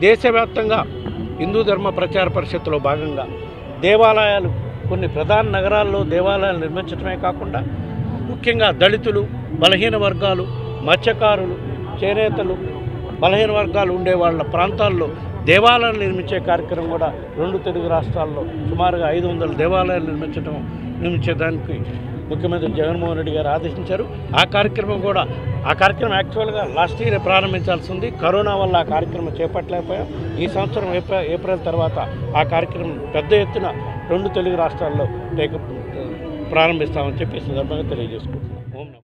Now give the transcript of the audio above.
దేశవ్యాప్తంగా హిందూ ధర్మ ప్రచార పరిషత్తులో భాగంగా దేవాలయాలు కొన్ని ప్రధాన నగరాల్లో దేవాలయాలు నిర్మించడమే కాకుండా ముఖ్యంగా దళితులు బలహీన వర్గాలు మత్స్యకారులు చేనేతలు బలహీన వర్గాలు ఉండే వాళ్ళ ప్రాంతాల్లో దేవాలయాలు నిర్మించే కార్యక్రమం కూడా రెండు తెలుగు రాష్ట్రాల్లో సుమారుగా ఐదు వందల దేవాలయాలు నిర్మించడం నిర్మించేదానికి ముఖ్యమంత్రి జగన్మోహన్ రెడ్డి గారు ఆదేశించారు ఆ కార్యక్రమం కూడా ఆ కార్యక్రమం యాక్చువల్గా లాస్ట్ ఇయర్ ప్రారంభించాల్సి ఉంది కరోనా వల్ల ఆ కార్యక్రమం చేపట్టలేకపోయాం ఈ సంవత్సరం ఏప్రిల్ ఏప్రిల్ తర్వాత ఆ కార్యక్రమం పెద్ద ఎత్తున రెండు తెలుగు రాష్ట్రాల్లో టేకప్ ప్రారంభిస్తామని చెప్పి ఈ సందర్భంగా తెలియజేసుకుంటున్నాం ఓం నమః